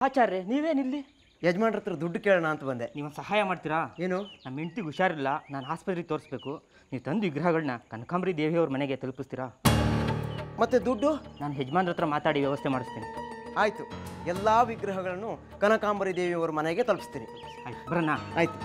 ಆಚಾರ್ಯ ನೀವೇನಿಲ್ಲಿ ಯಜಮಾನ್ರ ಹತ್ರ ದುಡ್ಡು ಕೇಳೋಣ ಅಂತ ಬಂದೆ ನೀವು ಸಹಾಯ ಮಾಡ್ತೀರಾ ಏನು ನಮ್ಮ ಹೆಂಡ್ತಿಗೆ ಹುಷಾರಿಲ್ಲ ನಾನು ಆಸ್ಪತ್ರೆಗೆ ತೋರಿಸ್ಬೇಕು ನೀವು ತಂದು ವಿಗ್ರಹಗಳನ್ನ ಕನಕಾಂಬರಿ ದೇವಿಯವ್ರ ಮನೆಗೆ ತಲುಪಿಸ್ತೀರಾ ಮತ್ತೆ ದುಡ್ಡು ನಾನು ಯಜಮಾನ್ರ ಹತ್ರ ಮಾತಾಡಿ ವ್ಯವಸ್ಥೆ ಮಾಡಿಸ್ತೀನಿ ಆಯಿತು ಎಲ್ಲ ವಿಗ್ರಹಗಳನ್ನು ಕನಕಾಂಬರಿ ದೇವಿಯವರ ಮನೆಗೆ ತಲುಪಿಸ್ತೀನಿ ಆಯ್ತು ಬರೋಣ ಆಯ್ತು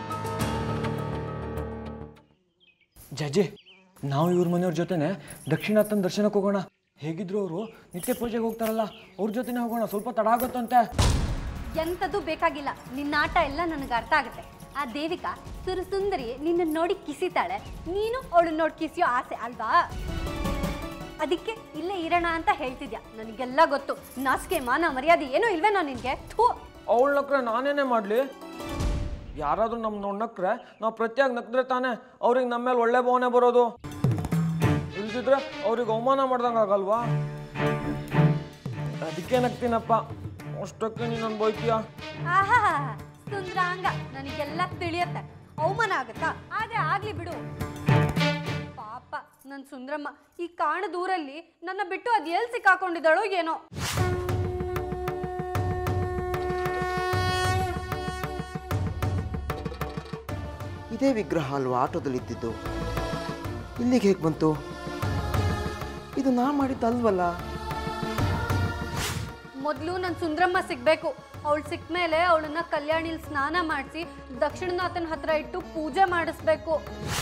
ಜಜ್ಜಿ ನಾವು ಇವ್ರ ಮನೆಯವ್ರ ಜೊತೆನೆ ದಕ್ಷಿಣಾತನ ದರ್ಶನಕ್ಕೆ ಹೋಗೋಣ ಹೇಗಿದ್ರು ಅವರು ನಿತ್ಯ ಪೂಜೆಗೆ ಹೋಗ್ತಾರಲ್ಲ ಅವ್ರ ಜೊತೆನೆ ಹೋಗೋಣ ಸ್ವಲ್ಪ ತಡ ಆಗುತ್ತಂತೆ ಎಂಥದ್ದು ಬೇಕಾಗಿಲ್ಲ ನಿನ್ನ ಆಟ ಎಲ್ಲ ನನಗೆ ಅರ್ಥ ಆಗುತ್ತೆ ಆ ದೇವಿಕಾ ಸುರಸುಂದರಿ ನಿನ್ನ ನೋಡಿ ಕಿಸಿತಾಳೆ ನೀನು ಅವಳು ನೋಡಿ ಕಿಸಿಯೋ ಆಸೆ ಅಲ್ವಾ ಅದಕ್ಕೆ ಇಲ್ಲೇ ಇರೋಣ ಅಂತ ಹೇಳ್ತಿದ್ಯಾ ನನಗೆಲ್ಲ ಗೊತ್ತು ನಾಚಿಕೆ ಮಾನ ಮರ್ಯಾದೆ ಏನೂ ಇಲ್ವೇನೋ ನಿನಗೆ ಥೂ ಅವಳ ನಕ್ರೆ ನಾನೇನೇ ಮಾಡಲಿ ಯಾರಾದ್ರೂ ನಮ್ಮ ನಕ್ರೆ ನಾವು ಪ್ರತ್ಯೇಕ ನಕ್ದ್ರೆ ತಾನೇ ಅವ್ರಿಗೆ ನಮ್ಮ ಮೇಲೆ ಒಳ್ಳೆ ಭಾವನೆ ಬರೋದು ಇಲ್ದಿದ್ರೆ ಅವ್ರಿಗೆ ಅವಮಾನ ಮಾಡ್ದಂಗೆ ಆಗಲ್ವಾ ಅದಕ್ಕೆ ನಗ್ತೀನಪ್ಪ ಅಷ್ಟಕ್ಕೆ ನೀನು ನನ್ನ ಬೈತೀಯ ಆಹಾ ಸುಂದ್ರಾಂಗ ನನಗೆಲ್ಲ ತಿಳಿಯತ್ತೆ ಅವಮಾನ ಆಗುತ್ತಾ ಆದ್ರೆ ಆಗ್ಲಿ ಬಿಡು ಪಾಪ ನನ್ನ ಸುಂದ್ರಮ್ಮ ಈ ಕಾಣದ ಊರಲ್ಲಿ ನನ್ನ ಬಿಟ್ಟು ಅದು ಎಲ್ಲಿ ಸಿಕ್ಕಾಕೊಂಡಿದ್ದಾಳೋ ಏನೋ ಇದೇ ವಿಗ್ರಹ ಅಲ್ವಾ ಆಟೋದಲ್ಲಿ ಇದ್ದಿದ್ದು ಇಲ್ಲಿಗೆ ಹೇಗೆ ಬಂತು ಇದು ನಾ ಮಾಡಿದ್ದಲ್ವಲ್ಲ ಮೊದಲು ನನ್ನ ಸುಂದ್ರಮ್ಮ ಸಿಗ್ಬೇಕು ಅವಳು ಸಿಕ್ಕ ಮೇಲೆ ಅವಳನ್ನ ಕಲ್ಯಾಣಿಲಿ ಸ್ನಾನ ಮಾಡಿಸಿ ದಕ್ಷಿಣನಾಥನ ಹತ್ರ ಇಟ್ಟು ಪೂಜೆ ಮಾಡಿಸ್ಬೇಕು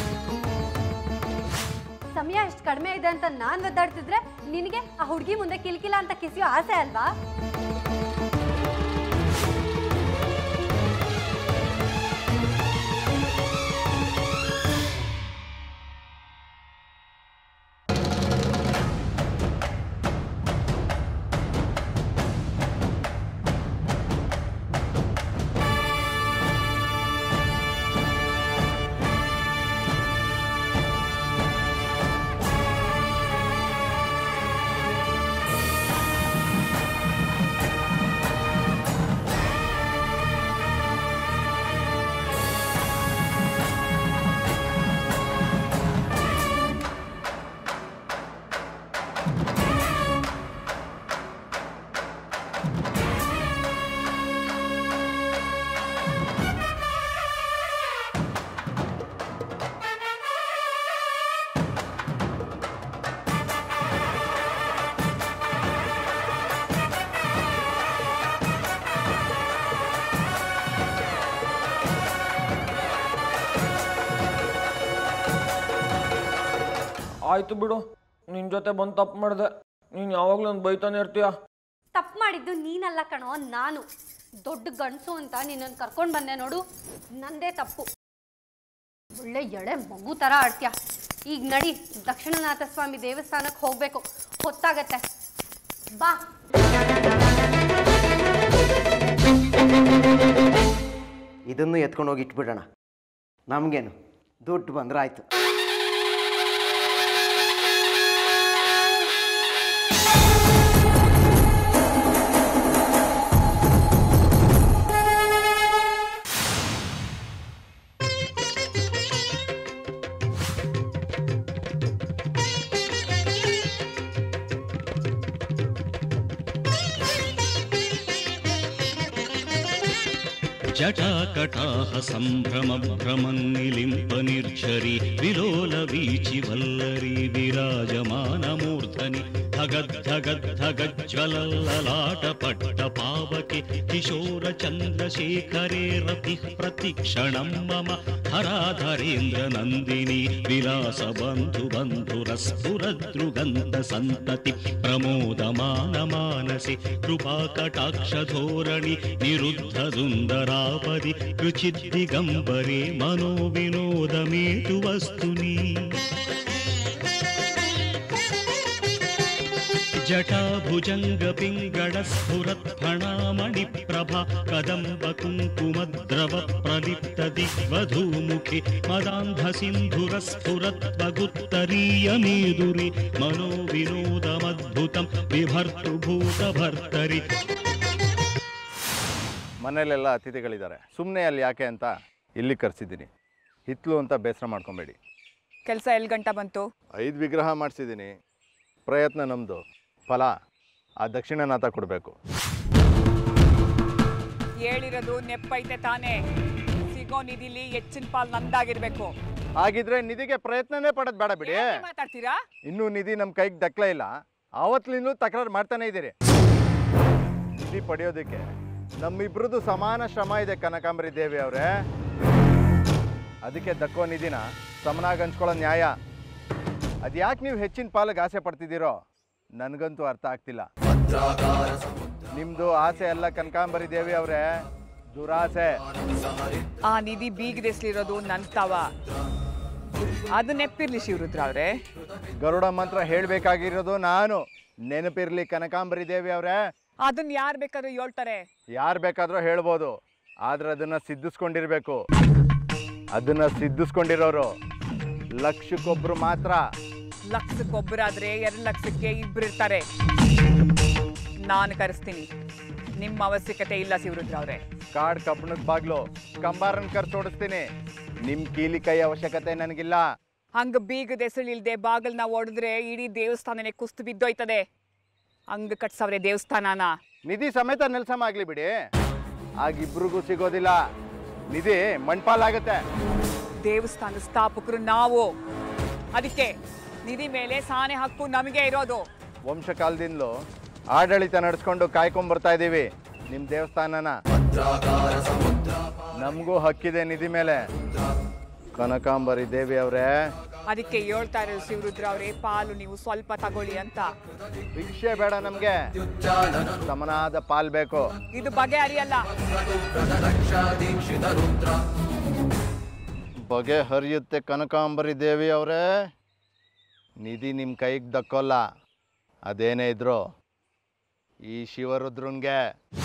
ಸಮಯ ಎಷ್ಟು ಕಡಿಮೆ ಇದೆ ಅಂತ ನಾನು ಒದ್ದಾಡ್ತಿದ್ರೆ ನಿನಗೆ ಆ ಹುಡುಗಿ ಮುಂದೆ ಕಿಲ್ಕಿಲ ಅಂತ ಕಿಸಿಯೋ ಆಸೆ ಅಲ್ವಾ ಆಯ್ತು ಬಿಡು ನಿನ್ನ ಜೊತೆ ಬಂದು ತಪ್ಪು ಮಾಡಿದೆ ನೀನು ಯಾವಾಗಲೂ ನನ್ನ ಬೈತಾನೆ ಇರ್ತೀಯ ತಪ್ಪು ಮಾಡಿದ್ದು ನೀನಲ್ಲ ಕಣೋ ನಾನು ದೊಡ್ಡ ಗಂಡಸು ಅಂತ ನಿನ್ನನ್ನು ಕರ್ಕೊಂಡು ಬಂದೆ ನೋಡು ನಂದೇ ತಪ್ಪು ಒಳ್ಳೆ ಎಳೆ ಮಗು ಥರ ಆಡ್ತೀಯ ಈಗ ನಡಿ ದಕ್ಷಿಣನಾಥ ಸ್ವಾಮಿ ದೇವಸ್ಥಾನಕ್ಕೆ ಹೋಗ್ಬೇಕು ಹೊತ್ತಾಗತ್ತೆ ಬಾ ಇದನ್ನು ಎತ್ಕೊಂಡು ಹೋಗಿ ಇಟ್ಬಿಡೋಣ ನಮಗೇನು ದುಡ್ಡು ಬಂದ್ರೆ ಆಯ್ತು ಜಟಾಕಟಾಹ ಸಂಭ್ರಮ ಭ್ರಮನ್ನಿಲಿಂಪ ನಿರ್ಝರಿ ವಿಲೋಲ ವೀಚಿ ವಲ್ಲರಿ ವಿರಾಜಮಾನ ಮೂರ್ಧನಿ ಧಗದ್ಧಗದ್ಧಗಜ್ವಲಲ್ಲಾಟ ಪಟ್ಟ ಪಾವಕೆ ಕಿಶೋರ ಚಂದ್ರಶೇಖರೇ ರತಿ ಪ್ರತಿಕ್ಷಣಂ ಮಮ ಹರಾಧರೇಂದ್ರ ನಂದಿನಿ ವಿಲಾಸ ಬಂಧು ಬಂಧುರಸ್ಫುರದೃಗಂಧ ಸಂತತಿ ಪ್ರಮೋದಮಾನ ಮಾನಸೆ ಕೃಪಾ ಕಟಾಕ್ಷ ಧೋರಣಿ ನಿರುದ್ಧ ಸುಂದರಾಪದಿ ರುಚಿದ್ದಿಗಂಬರೆ ಮನೋ ವಿನೋದ ಮೇತು ವಸ್ತುನಿ ಜಟಾಭುಜಂಗ ಪಿಂಗಡ ಸ್ಫುರತ್ ಫಣಾಮಣಿ ಪ್ರಭಾ ಕದಂಬ ಕುಂಕುಮದ್ರವ ಪ್ರಲಿಪ್ತ ದಿಗ್ವಧೂಮುಖಿ ಮದಾಂಧ ಸಿಂಧುರ ಸ್ಫುರತ್ ವಗುತ್ತರೀಯ ಮೇದುರಿ ಮನೋ ವಿನೋದಮದ್ಭುತಂ ವಿಭರ್ತು ಭೂತ ಭರ್ತರಿ ಮನೇಲೆಲ್ಲ ಅತಿಥಿಗಳಿದ್ದಾರೆ ಸುಮ್ಮನೆ ಅಲ್ಲಿ ಯಾಕೆ ಅಂತ ಇಲ್ಲಿ ಕರೆಸಿದ್ದೀನಿ ಹಿತ್ಲು ಅಂತ ಬೇಸರ ಮಾಡ್ಕೊಬೇಡಿ ಕೆಲಸ ಎಲ್ಲಿ ಗಂಟ ಬಂತು ಐದು ವಿಗ್ರಹ ಮಾಡಿಸಿದ್ದೀನಿ ಪ್ರಯತ್ನ ನಮ್ಮದು ಫಲ ಆ ದಕ್ಷಿಣನಾಥ ಕೊಡಬೇಕು ಹೇಳಿರೋದು ನೆಪ್ಪೈತೆ ತಾನೇ ಸಿಗೋ ನಿಧಿಲಿ ಹೆಚ್ಚಿನ ಪಾಲ್ ನಂದಾಗಿರ್ಬೇಕು ಹಾಗಿದ್ರೆ ನಿಧಿಗೆ ಪ್ರಯತ್ನನೇ ಪಡೋದು ಬೇಡ ಬಿಡಿ ಏನ್ ಮಾತಾಡ್ತೀರಾ ಇನ್ನೂ ನಿಧಿ ನಮ್ಮ ಕೈಗೆ ದಕ್ಕಲೇ ಇಲ್ಲ ಆವತ್ತಿನಿಂದಲೂ ತಕರಾರು ಮಾಡ್ತಾನೆ ಇದ್ದೀರಿ ನಿಧಿ ಪಡೆಯೋದಕ್ಕೆ ನಮ್ಮಿಬ್ರದ್ದು ಸಮಾನ ಶ್ರಮ ಇದೆ ಕನಕಾಂಬರಿ ದೇವಿ ಅವರೇ ಅದಕ್ಕೆ ದಕ್ಕೋ ನಿಧಿನ ಸಮನಾಗಿ ಹಂಚ್ಕೊಳ್ಳೋ ನ್ಯಾಯ ಅದ್ಯಾಕೆ ನೀವು ಹೆಚ್ಚಿನ ಪಾಲಿಗೆ ಆಸೆ ಪಡ್ತಿದ್ದೀರೋ ನನಗಂತೂ ಅರ್ಥ ಆಗ್ತಿಲ್ಲ ನಿಮ್ದು ಆಸೆ ಅಲ್ಲ ಕನಕಾಂಬರಿ ದೇವಿ ಅವರೇ ದುರಾಸೆ ಆ ನಿಧಿ ಬೀಗದೆಸ್ಲಿರೋದು ನನ್ ತವ ಅದು ನೆಪ್ಪಿರ್ಲಿ ಶಿವರುದ್ರ ಅವ್ರೆ ಗರುಡ ಮಂತ್ರ ಹೇಳಬೇಕಾಗಿರೋದು ನಾನು ನೆನಪಿರ್ಲಿ ಕನಕಾಂಬರಿ ದೇವಿ ಅವರೇ ಅದನ್ನ ಯಾರ್ ಬೇಕಾದ್ರೂ ಹೇಳ್ತಾರೆ ಯಾರು ಬೇಕಾದ್ರೂ ಹೇಳ್ಬೋದು ಆದ್ರೆ ಅದನ್ನ ಸಿದ್ಧಿಸ್ಕೊಂಡಿರ್ಬೇಕು ಅದನ್ನ ಸಿದ್ಧಿಸ್ಕೊಂಡಿರೋರು ಲಕ್ಷಕ್ಕೊಬ್ರು ಮಾತ್ರ ಲಕ್ಷಕ್ಕೊಬ್ಬರಾದ್ರೆ ಎರಡು ಲಕ್ಷಕ್ಕೆ ಇಬ್ರು ಇರ್ತಾರೆ ನಾನು ಕರೆಸ್ತೀನಿ ನಿಮ್ಮ ಅವಶ್ಯಕತೆ ಇಲ್ಲ ಶಿವರುದ್ರ ಅವ್ರೆ ಕಾಡ್ ಕಬ್ಬಣದ ಬಾಗ್ಲು ಕಂಬಾರನ್ ಕರ್ಸೋಡಿಸ್ತೀನಿ ನಿಮ್ ಕೀಲಿ ಕೈ ಅವಶ್ಯಕತೆ ನನಗಿಲ್ಲ ಹಂಗ ಬೀಗದ ಹೆಸಳಿಲ್ದೆ ಬಾಗಲ್ನ ಒಡೆದ್ರೆ ಇಡೀ ದೇವಸ್ಥಾನನೇ ಕುಸ್ತು ಬಿದ್ದೋಯ್ತದೆ ಹಂಗ ಕಟ್ಸವ್ರೆ ದೇವಸ್ಥಾನನ ನಿಧಿ ಸಮೇತ ನೆಲ್ಸಮ ಆಗ್ಲಿ ಬಿಡಿ ಆಗಿಬ್ರಿಗೂ ಸಿಗೋದಿಲ್ಲ ನಿಧಿ ಮಣ್ಪಾಲಾಗತ್ತೆ ದೇವಸ್ಥಾನ ಸ್ಥಾಪಕರು ನಾವು ಅದಕ್ಕೆ ನಿಧಿ ಮೇಲೆ ಸಾನೆ ಹಕ್ಕು ನಮಗೆ ಇರೋದು ವಂಶ ಕಾಲದಿಂದಲೂ ಆಡಳಿತ ನಡೆಸ್ಕೊಂಡು ಕಾಯ್ಕೊಂಡ್ ಬರ್ತಾ ಇದೀವಿ ನಿಮ್ ದೇವಸ್ಥಾನನ ನಮಗೂ ಹಕ್ಕಿದೆ ನಿಧಿ ಮೇಲೆ ಕನಕಾಂಬರಿ ದೇವಿ ಅವರೇ ಅದಕ್ಕೆ ಹೇಳ್ತಾ ಇರೋದು ಶಿವರುದ್ರ ಅವರೇ ಪಾಲು ನೀವು ಸ್ವಲ್ಪ ತಗೊಳ್ಳಿ ಅಂತ ಭಿಕ್ಷೆ ಬೇಡ ನಮ್ಗೆ ಸಮನಾದ ಪಾಲ್ ಬೇಕು ಇದು ಬಗೆ ಹರಿಯಲ್ಲ ಬಗೆ ಹರಿಯುತ್ತೆ ಕನಕಾಂಬರಿ ದೇವಿ ಅವರೇ ನಿಧಿ ನಿಮ್ಮ ಕೈಗೆ ದಕ್ಕೋಲ್ಲ ಅದೇನೇ ಇದ್ರು ಈ ಶಿವರುದ್ರನ್ಗೆ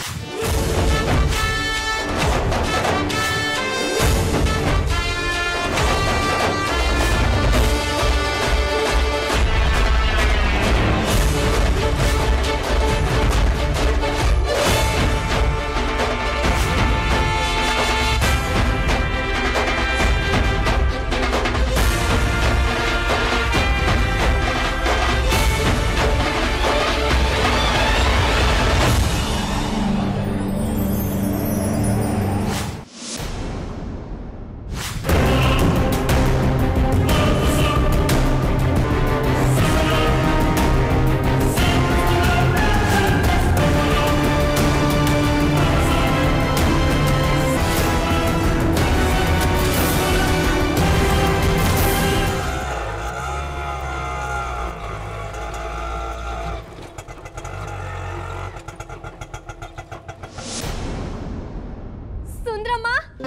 ಸುಂದ್ರಮ್ಮ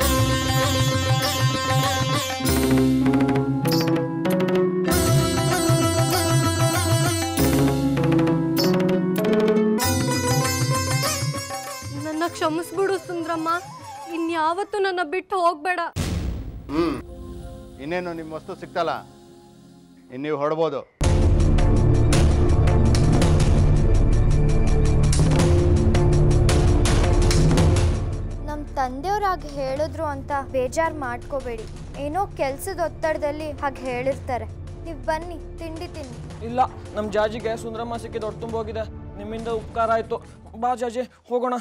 ನನ್ನ ಕ್ಷಮಿಸ್ಬಿಡು ಸುಂದ್ರಮ್ಮ ಇನ್ಯಾವತ್ತೂ ನನ್ನ ಬಿಟ್ಟು ಹೋಗ್ಬೇಡ ಹ್ಮ್ ಇನ್ನೇನು ನಿಮ್ಮ ವಸ್ತು ಸಿಕ್ತಲ್ಲ ಇನ್ನು ನೀವು ಹೊಡ್ಬೋದು ನಮ್ಮ ತಂದೆಯವ್ರಾಗ ಹೇಳಿದ್ರು ಅಂತ ಬೇಜಾರು ಮಾಡ್ಕೋಬೇಡಿ ಏನೋ ಕೆಲ್ಸದ ಒತ್ತಡದಲ್ಲಿ ಹಾಗೆ ಹೇಳಿರ್ತಾರೆ ನೀವು ಬನ್ನಿ ತಿಂಡಿ ತಿನ್ನಿ ಇಲ್ಲ ನಮ್ಮ ಜಾಜಿಗೆ ಸುಂದರಮ್ಮ ಸಿಕ್ಕಿದ ಹೊಟ್ಟು ತುಂಬೋಗಿದೆ ನಿಮ್ಮಿಂದ ಉಪಕಾರ ಆಯ್ತು ಬಾ ಜಾಜಿ ಹೋಗೋಣ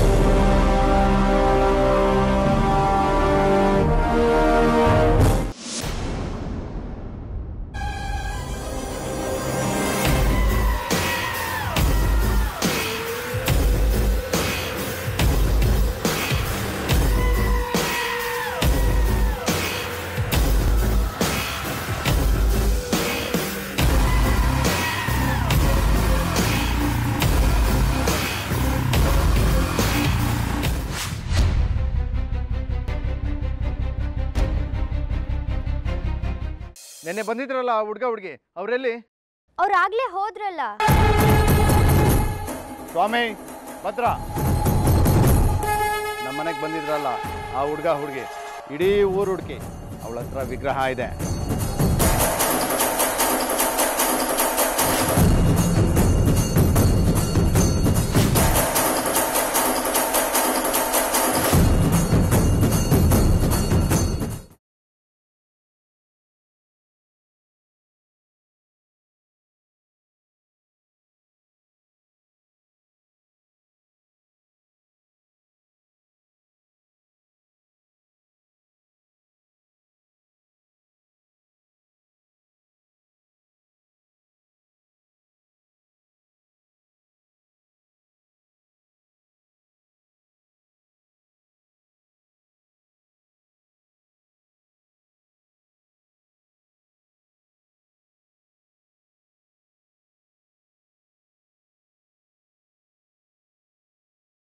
ನೆನ್ನೆ ಬಂದಿದ್ರಲ್ಲ ಆ ಹುಡ್ಗ ಹುಡ್ಗಿ ಅವರೆಲ್ಲಿ ಅವ್ರಾಗ್ಲೇ ಹೋದ್ರಲ್ಲ ಸ್ವಾಮಿ ಭದ್ರ ನಮ್ಮ ಮನೆಗೆ ಬಂದಿದ್ರಲ್ಲ ಆ ಹುಡ್ಗ ಹುಡ್ಗಿ ಇಡೀ ಊರು ಹುಡ್ಕಿ ಅವಳ ಹತ್ರ ವಿಗ್ರಹ ಇದೆ